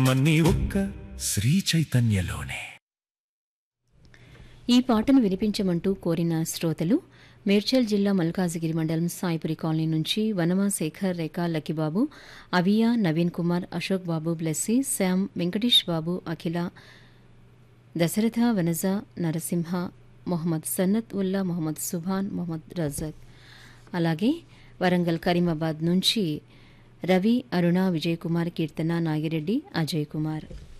మన్నీ ఒక్క శ్రీ చైతన్యలోనే ఈ పాటను వినిపించమంటూ కోరిన శ్రోతలు మేడ్చల్ జిల్లా మల్కాజిగిరి మండలం సాయిపురి కాలనీ నుంచి వనమా శేఖర్ రేఖా లక్కిబాబు అవియా నవీన్ కుమార్ అశోక్ బాబు బ్లెస్సీ శ్యామ్ వెంకటేష్ బాబు అఖిల దశరథ వనజ నరసింహ మొహమ్మద్ సన్నత్ ఉల్లా మొహమ్మద్ సుభాన్ మొహమ్మద్ రజక్ అలాగే వరంగల్ కరీమాబాద్ నుంచి రవి అరుణ విజయ్ కుమార్ కీర్తన నాగిరెడ్డి అజయ్ కుమార్